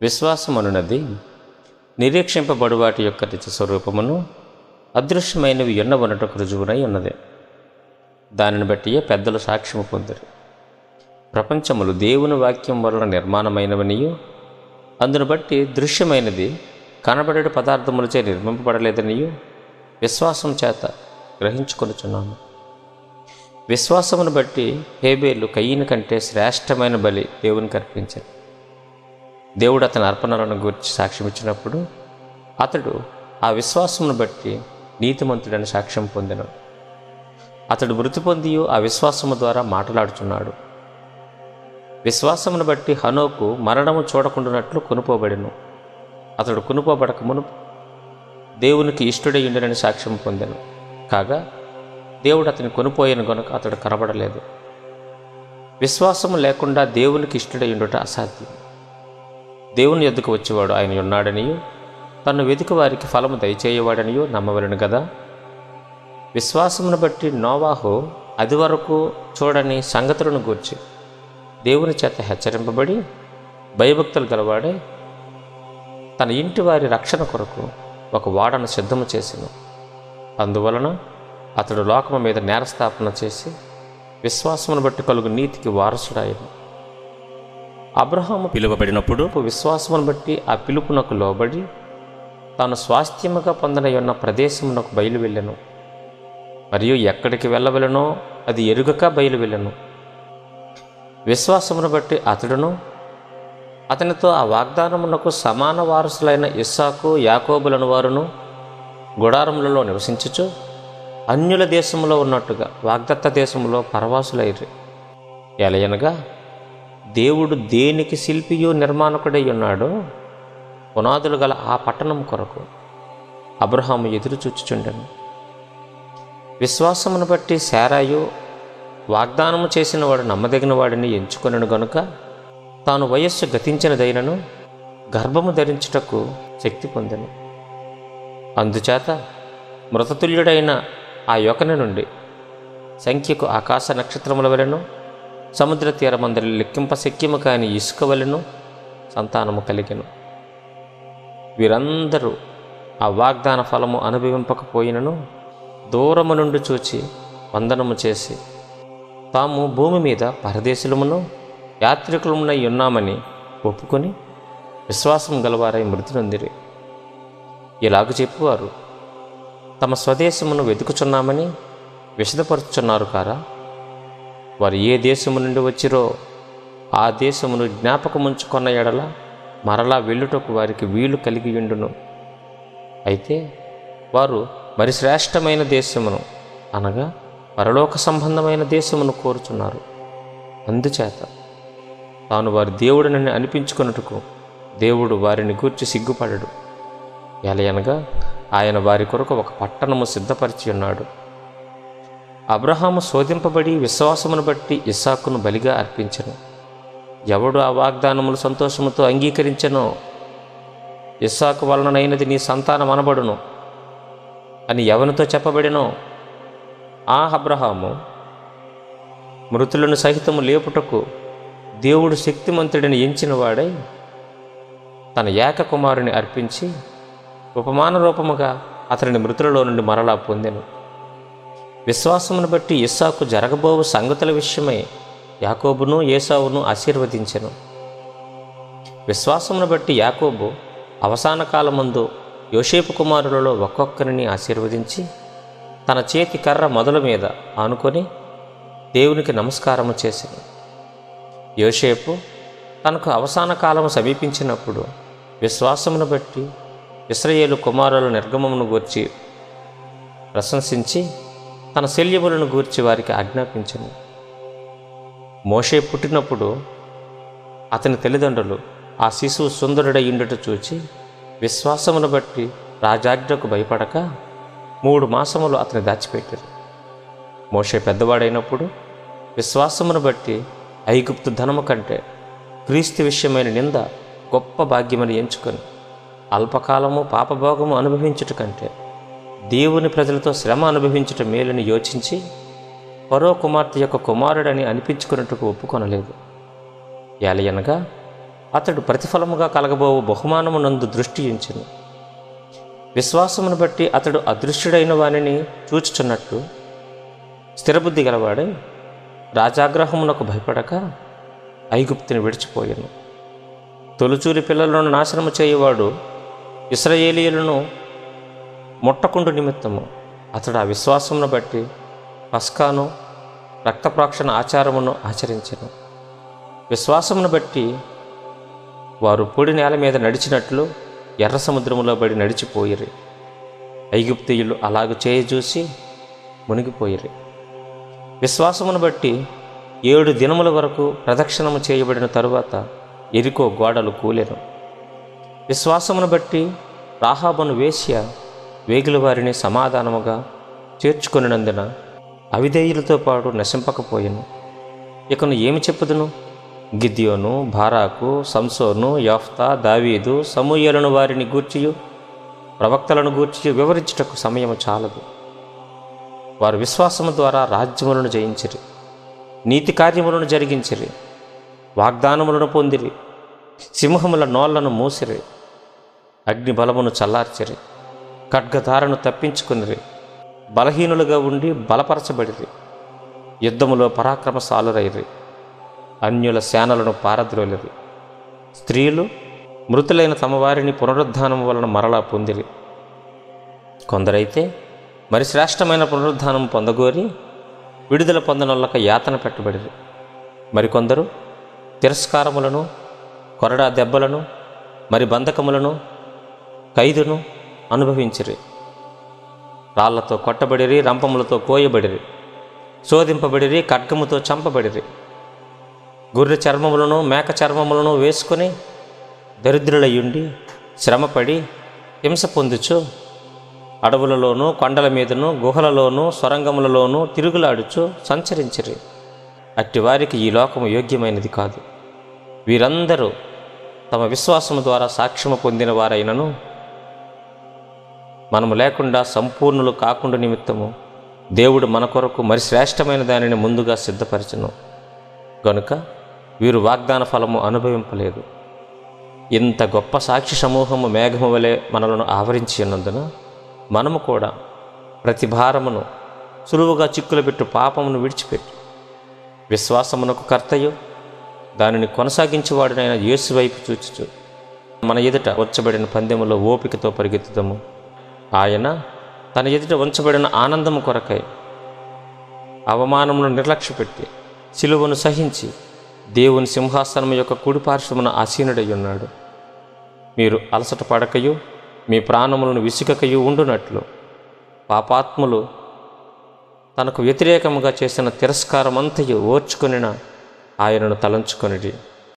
విశ్వాసం అనున్నది నిరీక్షింపబడు వాటి యొక్క నిజ స్వరూపమును అదృశ్యమైనవి ఎన్నవనటకు రుజువునై ఉన్నది దానిని బట్టియే పెద్దలు సాక్ష్యము పొందిరు ప్రపంచములు దేవుని వాక్యం వలన నిర్మాణమైనవనియు అందును బట్టి దృశ్యమైనది కనబడే పదార్థములచే నిర్మింపబడలేదనియు విశ్వాసం చేత గ్రహించుకొనుచున్నాము విశ్వాసమును బట్టి హేబేలు కయ్యిని కంటే శ్రేష్టమైన బలి దేవునికి అర్పించాడు దేవుడు అతని అర్పణలను గురించి సాక్ష్యం ఇచ్చినప్పుడు అతడు ఆ విశ్వాసమును బట్టి నీతిమంతుడని సాక్ష్యం పొందెను అతడు మృతి పొంది ఆ విశ్వాసము ద్వారా మాట్లాడుచున్నాడు విశ్వాసమును బట్టి హనోకు మరణము చూడకుండానట్లు కొనుపోబడెను అతడు కొనుపోబడక మును దేవునికి ఇష్టడై ఉండినని సాక్ష్యం పొందెను కాగా దేవుడు అతని కొనుపోయిన గనుక అతడు కనబడలేదు విశ్వాసము లేకుండా దేవునికి ఇష్టడై ఉండుట అసాధ్యం దేవుని ఎద్దుకు వచ్చేవాడు ఆయన ఉన్నాడనియు తను వెతికి వారికి ఫలము దయచేయవాడనియో నమ్మవలను కదా విశ్వాసమును బట్టి నోవాహు అది వరకు చూడని సంగతులను గూర్చి దేవుని చేత హెచ్చరింపబడి భయభక్తులు గలవాడే తన ఇంటి వారి రక్షణ కొరకు ఒక వాడను సిద్ధము చేసెను అందువలన అతడు లోకము మీద నేరస్థాపన చేసి విశ్వాసమును బట్టి కలుగు నీతికి వారసుడాయను అబ్రహాము పిలువబడినప్పుడు విశ్వాసమును బట్టి ఆ పిలుపునకు లోబడి తాను స్వాస్థ్యముగా పొందనై ఉన్న ప్రదేశమునకు బయలు వెళ్ళెను మరియు ఎక్కడికి వెళ్ళవలెనో అది ఎరుగక బయలు వెళ్ళెను విశ్వాసమును బట్టి అతడును అతనితో ఆ వాగ్దానమునకు సమాన వారసులైన ఇస్సాకు యాకోబులను వారును గుడారములలో నివసించుచు అన్యుల దేశములో ఉన్నట్టుగా వాగ్దత్త దేశములో పరవాసులైరి ఎలయనగా దేవుడు దేనికి శిల్పియు నిర్మాణకుడై ఉన్నాడో పునాదులు గల ఆ పట్టణం కొరకు అబ్రహాము ఎదురు చూచుచుండెను విశ్వాసమును బట్టి శారాయు వాగ్దానము చేసిన వాడు నమ్మదగిన వాడిని ఎంచుకొనను గనుక తాను వయస్సు గతించినదైనను గర్భము ధరించుటకు శక్తి పొందెను అందుచేత మృతతుల్యుడైన ఆ యొకని నుండి సంఖ్యకు ఆకాశ నక్షత్రముల వలెను సముద్ర తీరమందరి లెక్కింప శక్యము కాని ఇసుక వలెను సంతానము కలిగెను వీరందరూ ఆ వాగ్దాన ఫలము అనుభవింపకపోయినను దూరము నుండి చూచి వందనము చేసి తాము భూమి మీద పరదేశులమును యాత్రికులమునై ఉన్నామని ఒప్పుకొని విశ్వాసం గలవారై మృతి నొందిరి ఇలాగ చెప్పువారు తమ స్వదేశమును వెతుకుచున్నామని విషదపరుచుచున్నారు కారా వారు ఏ దేశము నుండి వచ్చిరో ఆ దేశమును జ్ఞాపకముంచుకొన్న ఎడల మరలా వెళ్ళుటకు వారికి వీలు కలిగి ఉండును అయితే వారు మరి శ్రేష్టమైన దేశమును అనగా పరలోక సంబంధమైన దేశమును కోరుచున్నారు అందుచేత తాను వారి దేవుడినని అనిపించుకొనుటకు దేవుడు వారిని గూర్చి సిగ్గుపడడు ఎలయనగా ఆయన వారి కొరకు ఒక పట్టణము సిద్ధపరిచి ఉన్నాడు అబ్రహాము శోధింపబడి విశ్వాసమును బట్టి ఇస్సాకును బలిగా అర్పించను ఎవడు ఆ వాగ్దానములు సంతోషముతో అంగీకరించనో ఇస్సాకు వలననైనది నీ సంతానం అనబడును అని ఎవనితో చెప్పబడినో ఆ అబ్రహాము మృతులను సహితము లేపుటకు దేవుడు శక్తిమంతుడిని ఎంచిన వాడై తన ఏక కుమారుని అర్పించి ఉపమాన రూపముగా అతనిని మృతులలో నుండి మరలా పొందెను విశ్వాసమును బట్టి ఇస్సాకు జరగబోవు సంగతుల విషయమై యాకోబును ఏసావును ఆశీర్వదించెను విశ్వాసమును బట్టి యాకోబు అవసాన కాలమందు యోషేపు కుమారులలో ఒక్కొక్కరిని ఆశీర్వదించి తన చేతి కర్ర మొదల మీద ఆనుకొని దేవునికి నమస్కారము చేసింది యోషేపు తనకు అవసాన కాలము సమీపించినప్పుడు విశ్వాసమును బట్టి ఇస్రయేలు కుమారుల నిర్గమమును గూర్చి ప్రశంసించి తన శల్యములను గూర్చి వారికి ఆజ్ఞాపించను మోషే పుట్టినప్పుడు అతని తల్లిదండ్రులు ఆ శిశువు సుందరుడై ఉండుట చూచి విశ్వాసమును బట్టి రాజాజ్ఞకు భయపడక మూడు మాసములు అతని దాచిపెట్టారు మోషే పెద్దవాడైనప్పుడు విశ్వాసమును బట్టి ఐగుప్తు ధనము కంటే క్రీస్తు విషయమైన నింద గొప్ప భాగ్యమని ఎంచుకొని అల్పకాలము పాపభోగము అనుభవించుట కంటే దేవుని ప్రజలతో శ్రమ అనుభవించుట మేలని యోచించి పరో కుమార్తె యొక్క కుమారుడని అనిపించుకున్నట్టుకు ఒప్పుకొనలేదు ఏలయనగా అతడు ప్రతిఫలముగా కలగబోవు బహుమానమునందు దృష్టి ఉంచెను విశ్వాసమును బట్టి అతడు అదృశ్యుడైన వానిని చూచుచున్నట్లు స్థిరబుద్ధి గలవాడై రాజాగ్రహమునకు భయపడక ఐగుప్తిని విడిచిపోయాను తొలుచూరి పిల్లలను నాశనము చేయవాడు ఇస్రాయేలీయులను ముట్టకుండు నిమిత్తము అతడు ఆ విశ్వాసమును బట్టి పస్కాను రక్తప్రాక్షణ ఆచారమును ఆచరించను విశ్వాసమును బట్టి వారు పొడి నేల మీద నడిచినట్లు ఎర్ర సముద్రములో పడి నడిచిపోయిరి ఐగుప్తీయులు అలాగ చేయజూసి మునిగిపోయిరి విశ్వాసమును బట్టి ఏడు దినముల వరకు ప్రదక్షిణము చేయబడిన తరువాత ఎరికో గోడలు కూలెను విశ్వాసమును బట్టి రాహాబను వేశ్య వేగుల వారిని సమాధానముగా చేర్చుకొనినందున అవిధేయులతో పాటు నశింపకపోయెను ఇకను ఏమి చెప్పుదును గిద్యోను బారాకు సంసోను యఫ్తా దావీదు సమూయలను వారిని గూర్చియు ప్రవక్తలను గూర్చి వివరించుటకు సమయము చాలదు వారు విశ్వాసము ద్వారా రాజ్యములను జయించిరి నీతి కార్యములను జరిగించిరి వాగ్దానములను పొందిరి సింహముల నోళ్లను మూసిరి అగ్ని బలమును చల్లార్చిరి ఖడ్గధారను తప్పించుకునిరి బలహీనులుగా ఉండి బలపరచబడిరి యుద్ధములో పరాక్రమశాలురైరి అన్యుల సేనలను పారద్రోలిరి స్త్రీలు మృతులైన తమ వారిని పునరుద్ధానం వలన మరలా పొందిరి కొందరైతే మరి శ్రేష్టమైన పునరుద్ధానం పొందగోరి విడుదల పొందనొల్లక యాతన పెట్టబడిరి మరికొందరు తిరస్కారములను కొరడా దెబ్బలను మరి బంధకములను ఖైదును అనుభవించిరి రాళ్లతో కొట్టబడిరి రంపములతో కోయబడిరి శోధింపబడిరి ఖడ్గముతో చంపబడిరి గొర్రె చర్మములను మేక చర్మములను వేసుకొని దరిద్రులయ్యుండి శ్రమపడి హింస పొందుచు అడవులలోనూ కొండల మీదను గుహలలోనూ సొరంగములలోనూ తిరుగులాడుచు సంచరించిరి అట్టివారికి ఈ లోకము యోగ్యమైనది కాదు వీరందరూ తమ విశ్వాసము ద్వారా సాక్ష్యము పొందిన వారైనను మనము లేకుండా సంపూర్ణులు కాకుండా నిమిత్తము దేవుడు మన కొరకు మరి శ్రేష్టమైన దానిని ముందుగా సిద్ధపరచును గనుక వీరు వాగ్దాన ఫలము అనుభవింపలేదు ఇంత గొప్ప సాక్షి సమూహము మేఘము వలె మనలను ఆవరించి ఉన్నందున మనము కూడా ప్రతి భారమును సులువుగా చిక్కులు పెట్టు పాపమును విడిచిపెట్టి విశ్వాసమునకు కర్తయు దానిని కొనసాగించేవాడినైన యేసు వైపు చూచుచు మన ఎదుట వచ్చబడిన పందెములో ఓపికతో పరిగెత్తుదాము ఆయన తన ఎదుట ఉంచబడిన ఆనందము కొరకై అవమానమును నిర్లక్ష్యపెట్టి సిలువను సహించి దేవుని సింహాసనం యొక్క కుడి పార్శ్వమున ఆసీనుడై ఉన్నాడు మీరు అలసట పడకయు మీ ప్రాణములను విసుకకయు ఉండునట్లు పాపాత్ములు తనకు వ్యతిరేకముగా చేసిన తిరస్కారమంతయు ఓర్చుకొనిన ఆయనను తలంచుకొనిడి